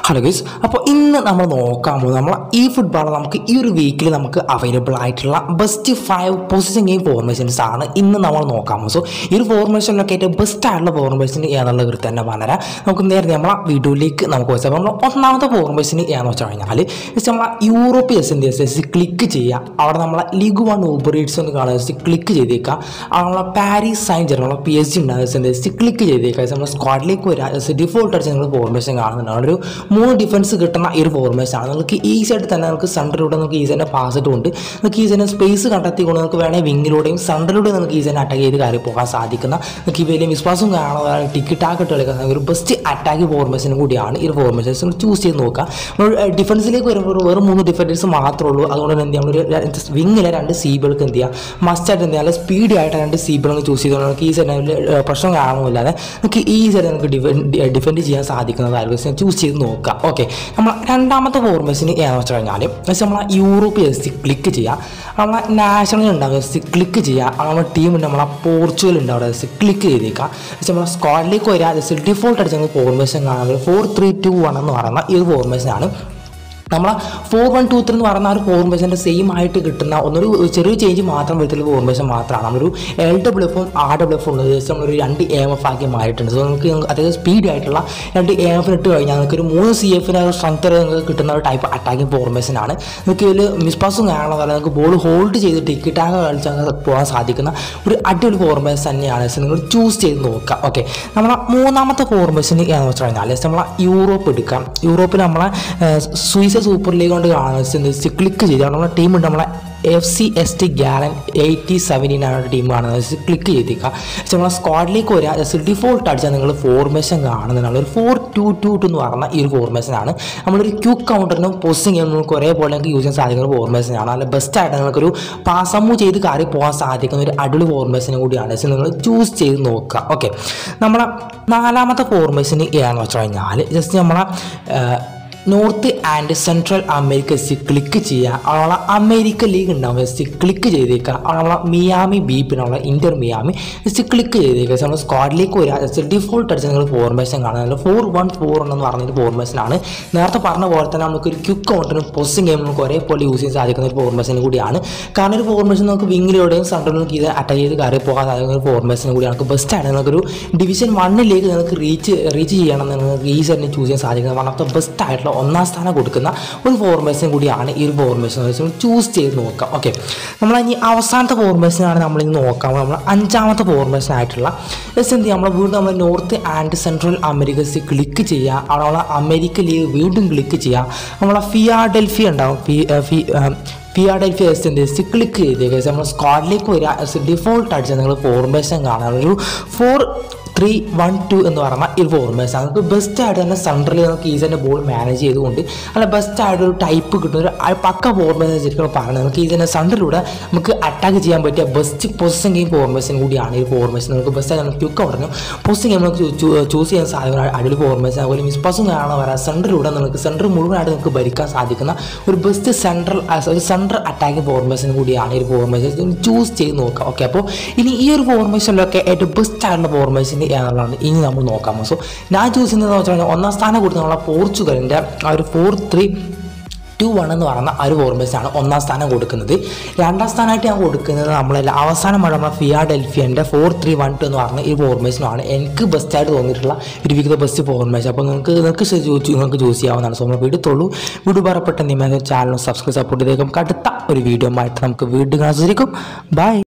hello guys അപ്പോൾ ഇന്ന് നമ്മൾ നോക്കാൻ പോകുന്നത് നമ്മൾ ഈ ഫുട്ബോൾ നമുക്ക് ഈ ഒരു വീക്കിൽ നമുക്ക് അവൈലബിൾ ആയിട്ടുള്ള best five position game formations ആണ് ഇന്ന് നമ്മൾ നോക്കാൻ പോകുന്നത് സോ ഈ ഒരു ഫോർമേഷനിലൊക്കെ ഏറ്റവും ബെസ്റ്റ് ആയിട്ടുള്ള ഫോർമേഷൻ ഏതാണെന്നുള്ള കൃത്യം തന്നെ പറഞ്ഞുതരാം നമുക്ക് നേരത്തെ നമ്മളെ വീഡിയോയിലേക്ക് നമുക്ക് വെച്ചാൽ നമ്മൾ ഒന്നാമത്തെ ഫോർമേഷൻ ഏതാണെന്ന് വെച്ച് കഴിഞ്ഞാൽ ജസ്റ്റ് നമ്മളെ യൂറോപ്പ് എസ് എന്ത് ജസ്റ്റ് ക്ലിക്ക് ചെയ്യുക അവിടെ നമ്മളെ ലീഗ് വൺ ഊബറേറ്റ്സ് ഒന്ന് കാണുക ജസ്റ്റ് ക്ലിക്ക് ചെയ്തേക്കുക അവിടെ നമ്മളെ പാരീസ് സൈൻ ജർമ്മൻ നമ്മളെ പി എസ് ജി ഉണ്ടാകുക ജസ്റ്റ് ക്ലിക്ക് ചെയ്തേക്കുക നമ്മൾ സ്ക്വാഡിലേക്ക് വരിക ജസ്റ്റ് ഡിഫോൾട്ട് അടിച്ച് നിങ്ങൾ ഫോർമേഷൻ കാണുന്നുണ്ട് അവിടെ ഒരു മൂന്ന് ഡിഫൻസ് കിട്ടുന്ന ഈ ഒരു ഫോർമേഷൻ ആണ് നിങ്ങൾക്ക് ഈസി ആയിട്ട് തന്നെ നമുക്ക് സെൻറ്ററിലൂടെ നമുക്ക് ഈസി തന്നെ പാസ് ഇട്ടുകൊണ്ട് നിങ്ങൾക്ക് ഈസി തന്നെ സ്പേസ് കണ്ടെത്തിക്കൊണ്ട് നിങ്ങൾക്ക് വേണമെങ്കിൽ വിങ്ങിലൂടെയും സെൻറ്ററിലൂടെ നിങ്ങൾക്ക് ഈസി തന്നെ അറ്റാക്ക് ചെയ്ത് കയറി പോകാൻ സാധിക്കുന്ന നിങ്ങൾക്ക് ഈ വലിയ വിശ്വാസം കാണാൻ ടിക്കറ്റ് ആക്കിട്ട് കളിക്കുന്ന ഒരു ബെസ്റ്റ് അറ്റാക്ക് ഫോർമേഷനും കൂടിയാണ് ഈ ഒരു ഫോർമേഷൻ നിങ്ങൾ ചൂസ് ചെയ്ത് നോക്കുക നമ്മൾ ഡിഫൻസിലേക്ക് വരുമ്പോൾ ഒരു വെറും മൂന്ന് ഡിഫൻഡേഴ്സ് മാത്രമേ ഉള്ളൂ അതുകൊണ്ട് തന്നെ എന്ത് ചെയ്യാം നമ്മളൊരു വിങ്ങിലെ രണ്ട് സീബിൾക്ക് എന്ത് ചെയ്യുക മസ്റ്റായിട്ട് എന്ത് ചെയ്യാം സ്പീഡ് ആയിട്ട് രണ്ട് സീബിളുകൾ ചൂസ് ചെയ്തുകൊണ്ട് നമുക്ക് ഈ സൈഡിൽ പ്രശ്നം കാണുമില്ലാതെ നമുക്ക് ഈ സൈഡ് നമുക്ക് ഡിഫെൻഡ് ഡിഫെൻഡ് ചെയ്യാൻ സാധിക്കുന്നതായിരിക്കും ചൂസ് ചെയ്ത് നോക്കുക ഓക്കെ നമ്മൾ രണ്ടാമത്തെ ഫോർമേഷന് ഏതാണെന്ന് വെച്ച് കഴിഞ്ഞാൽ ജസ്റ്റ് നമ്മളെ യൂറോപ്പ് ജസ്റ്റ് ക്ലിക്ക് ചെയ്യുക നമ്മളെ നാഷണൽ ഉണ്ടാവും ജസ്റ്റ് ക്ലിക്ക് ചെയ്യുക നമ്മളെ ടീമുണ്ട് നമ്മളെ പോർച്ചുഗൽ ഉണ്ട് അവിടെ ജസ്റ്റ് ക്ലിക്ക് ചെയ്തേക്കുക ജസ്റ്റ് നമ്മളെ സ്ക്വാഡിലേക്ക് വരിക ജസ്റ്റ് ഡിഫോൾട്ട് അടിച്ച് ഫോർമേഷൻ കാണാൻ ഫോർ ത്രീ ടു വൺ എന്ന് പറയുന്ന ഈ ഒരു ഫോർമേഷനാണ് നമ്മളെ ഫോർ വൺ ടു ത്രീ എന്ന് പറയുന്ന ആ ഒരു ഫോർമേഷൻ്റെ സെയിം ആയിട്ട് കിട്ടുന്ന ഒന്നൊരു ചെറിയ ചേഞ്ച് മാത്രം വരുത്തുള്ള ഫോർമേഷൻ മാത്രമാണ് നമ്മളൊരു എൽ ഡബ്ല്യു എഫും ആർ ഡബ്ല്യു എഫും ഉള്ളത് ജസ്റ്റ് നമ്മളൊരു രണ്ട് എ എം എഫ് ആക്കി മാറിയിട്ടുണ്ട് സോ നമുക്ക് അതായത് സ്പീഡ് ആയിട്ടുള്ള രണ്ട് എ എഫ് ഇട്ട് കഴിഞ്ഞാൽ നമുക്ക് ഒരു മൂന്ന് സി എഫിന് സ്ട്രെങ്ത് നിങ്ങൾക്ക് കിട്ടുന്ന ഒരു ടൈപ്പ് അറ്റാക്കിംഗ് ഫോർമേഷനാണ് നിങ്ങൾക്ക് ഇതിൽ മിസ്പാസും കാണാൻ പോലെ നിങ്ങൾക്ക് ബോൾ ഹോൾഡ് ചെയ്ത് ടിക്കറ്റാകെ കളിച്ചാൽ പോകാൻ സാധിക്കുന്ന ഒരു അടിപൊളി ഫോർമേഷൻ തന്നെയാണ് ജസ്റ്റ് നിങ്ങൾ ചൂസ് ചെയ്ത് നോക്കുക ഓക്കെ നമ്മളെ മൂന്നാമത്തെ ഫോർമേഷൻ ഏതാണെന്ന് വെച്ച് കഴിഞ്ഞാൽ ജസ്റ്റ് നമ്മളെ യൂറോപ്പ് എടുക്കാം യൂറോപ്പിൽ നമ്മളെ സ്വിസ് സൂപ്പർ ലീഗ് കൊണ്ട് കാണുന്നത് ക്ലിക്ക് ചെയ്ത് നമ്മുടെ ടീമുണ്ട് നമ്മളെ F C S T Gallen eighty seventeen ആണ് ടീമാണ് ജസ്റ്റ് ക്ലിക്ക് ചെയ്തേക്കുക ജസ്റ്റ് നമ്മളെ സ്ക്വാഡിലേക്ക് വരിക ജസ്റ്റ് ഡിഫോൾട്ട് അടിച്ചാൽ നിങ്ങൾ ഫോർമേഷൻ കാണുന്നതാണ് ഒരു ഫോർ ടു ടു ടു എന്ന് പറഞ്ഞ ഈ ഒരു ഫോർമേഷനാണ് നമ്മളൊരു ക്യൂ കൗണ്ടറിനും പോസ്റ്റിംഗ് ചെയ്യുന്ന നമുക്ക് ഒരേപോലെ നമുക്ക് യൂസ് ചെയ്യാൻ സാധിക്കുന്ന ഒരു ഫോർമേഷനാണ് നല്ല ബെസ്റ്റായിട്ട് നിങ്ങൾക്കൊരു പാസമ്മു ചെയ്ത് കയറി പോകാൻ സാധിക്കുന്ന ഒരു അടിപൊളി ഫോർമേഷനും കൂടിയാണ് ജസ്റ്റ് നിങ്ങൾ ചൂസ് ചെയ്ത് നോക്കുക ഓക്കെ നമ്മളെ നാലാമത്തെ ഫോർമേഷൻ ഏതാണെന്ന് വെച്ച് കഴിഞ്ഞാൽ ജസ്റ്റ് നമ്മളെ North and Central America just click ചെയ്യുക അവളെ അമേരിക്ക ലീഗ് ഉണ്ടാവും ജസ്റ്റ് ക്ലിക്ക് ചെയ്തേക്കുക അവളെ മിയാമി ബി പിന്നെ അവളെ ഇന്റർ മിയാമി ജസ്റ്റ് ക്ലിക്ക് ചെയ്തേക്കുക നമ്മൾ സ്ക്വാഡിലേക്ക് വരിക ജസ്റ്റ് ഡിഫോൾട്ട് അടിച്ച് നിങ്ങൾ ഫോർമേഷൻ കാണുന്നത് ഫോർ വൺ ഫോർ എന്ന് പറഞ്ഞൊരു ഫോർമേഷനാണ് നേരത്തെ പറഞ്ഞ പോലെ തന്നെ നമുക്ക് ഒരു ക്വിക്ക് കൗണ്ടറിനും പോസ്റ്റിംഗ് ഗെയിം നമുക്ക് ഒരേപോലെ യൂസ് ചെയ്യാൻ സാധിക്കുന്ന ഒരു ഫോർമേഷൻ കൂടിയാണ് കാരണം ഒരു ഫോർമേഷൻ നമുക്ക് വിങ്ങിലൂടെയും സെൻട്രലിലും ഇത് അറ്റാക്ക് ചെയ്ത് കയറി പോകാൻ സാധിക്കുന്ന ഒരു ഫോർമേഷൻ കൂടിയാണ് നമുക്ക് ബെസ്റ്റാണ് നമുക്കൊരു ഡിവിഷൻ വണ്ണിലേക്ക് നിങ്ങൾക്ക് റീച്ച് റീച്ച് ചെയ്യണം നിങ്ങൾക്ക് ഈ സെറ്റിനെ ചൂസ് ചെയ്യാൻ സാധിക്കുന്നത് വൺ ഓഫ് ദ ബെസ്റ്റ് ആയിട്ടുള്ള ഒന്നാം സ്ഥാനം കൊടുക്കുന്ന ഒരു ഫോർമേഷൻ കൂടിയാണ് ഈ ഒരു ഫോർമേഷൻ ചൂസ് ചെയ്ത് നോക്കാം ഓക്കെ നമ്മൾ ഇനി അവസാനത്തെ ഫോർമേഷനാണ് നമ്മൾ ഇനി നോക്കാം നമ്മൾ അഞ്ചാമത്തെ ഫോർമേഷൻ ആയിട്ടുള്ള ജസ്റ്റ് എന്ത് ചെയ്യുക നമ്മൾ വീണ്ടും നമ്മൾ North and Central Americas click ചെയ്യുക അവിടെ നമ്മളെ അമേരിക്ക ലീഗ് വീണ്ടും ക്ലിക്ക് ചെയ്യുക നമ്മളെ ഫിയാഡൽഫി ഉണ്ടാവും ഫി ഫി ഫിയാഡൽഫിയ ജസ്റ്റ് എന്ത് ജസ്റ്റ് ക്ലിക്ക് ചെയ്തേക്കുക നമ്മൾ സ്ക്വാഡിലേക്ക് വരിക ഡിഫോൾട്ട് അടിച്ചാൽ നിങ്ങൾ ഫോർമേഷൻ കാണാൻ ഒരു ഫോർ ത്രീ വൺ ടു എന്ന് പറഞ്ഞ ഈ ഫോർമേഷൻ നമുക്ക് ബെസ്റ്റ് ആയിട്ട് തന്നെ സെൻട്രലിൽ നമുക്ക് ഈസിൻ്റെ ബോൾ മാനേജ് ചെയ്തുകൊണ്ട് അല്ല ബെസ്റ്റ് ആയിട്ട് ഒരു ടൈപ്പ് കിട്ടുന്ന ഒരു അ- പക്ക ഫോർമേഷൻ ശരിക്കും പറയുന്നത് നമുക്ക് ഈസിൻ്റെ സെൻട്രലിലൂടെ നമുക്ക് അറ്റാക്ക് ചെയ്യാൻ പറ്റിയ ബെസ്റ്റ് പൊസിഷൻ ഗെയിം ഫോർമേഷൻ കൂടിയാണ് ഈ ഫോർമേഷൻ നമുക്ക് ബെസ്റ്റ് ആയിട്ട് നമുക്ക് ക്യുക്ക് പറഞ്ഞു പൊസിഷൻ ഗെയിം നമുക്ക് ചൂസ് ചെയ്യാൻ സാധിക്കുന്ന അടിപൊളി ഫോർമേഷൻ അതുപോലെ മിസ് പാസും കാണാൻ വരാം സെൻട്രലിലൂടെ നമുക്ക് സെൻറ്റർ മുഴുവനായിട്ട് നമുക്ക് ഭരിക്കാൻ സാധിക്കുന്ന ഒരു ബെസ്റ്റ് സെൻട്രൽ ഒരു സെൻട്രൽ അറ്റാക്കിംഗ് ഫോർമേഷൻ കൂടിയാണ് ഈ ഒരു ഫോർമേഷൻ ചൂസ് ചെയ്ത് നോക്കാം ഓക്കെ അപ്പോൾ ഇനി ഈ ഒരു ഫോർമേഷനിലൊക്കെ ഏറ്റവും ബെസ്റ്റ് ആയിട്ടുള്ള ഫോർമേഷൻ ഏതാണെന്നാണ് ഇനി നമ്മൾ നോക്കാം സോ ഞാൻ ചൂസ് ചെയ്യുന്നതെന്ന് വെച്ച് കഴിഞ്ഞാൽ ഒന്നാം സ്ഥാനം കൊടുത്ത് നമ്മളെ പോർച്ചുഗലിൻ്റെ ആ ഒരു ഫോർ ത്രീ ടു വൺ എന്ന് പറയുന്ന ആ ഒരു ഫോർമേഷനാണ് ഒന്നാം സ്ഥാനം കൊടുക്കുന്നത് രണ്ടാം സ്ഥാനമായിട്ട് ഞാൻ കൊടുക്കുന്നത് നമ്മളെല്ലാം അവസാനമാണ് നമ്മളെ ഫിയാഡൽഫിയൻ്റെ ഫോർ ത്രീ വൺ ടു എന്ന് പറഞ്ഞ ഈ ഫോർമേഷനാണ് എനിക്ക് ബെസ്റ്റായിട്ട് തോന്നിയിട്ടുള്ള ഒരു വിവിധ ബെസ്റ്റ് ഫോർമേഷൻ അപ്പോൾ നിങ്ങൾക്ക് നിങ്ങൾക്ക് ചോദിച്ചു നിങ്ങൾക്ക് ചൂസ് ചെയ്യാവുന്നതാണ് സോ നമ്മൾ വീടുത്തുള്ളൂ വീട് പറപ്പെട്ട നിയമ ചാനലും സബ്സ്ക്രൈബ് സപ്പോർട്ട് ചെയ്തേക്കും അടുത്ത ഒരു വീഡിയോ ആയിട്ട് നമുക്ക് വീണ്ടും കാണാൻ സാധിക്കും ബൈ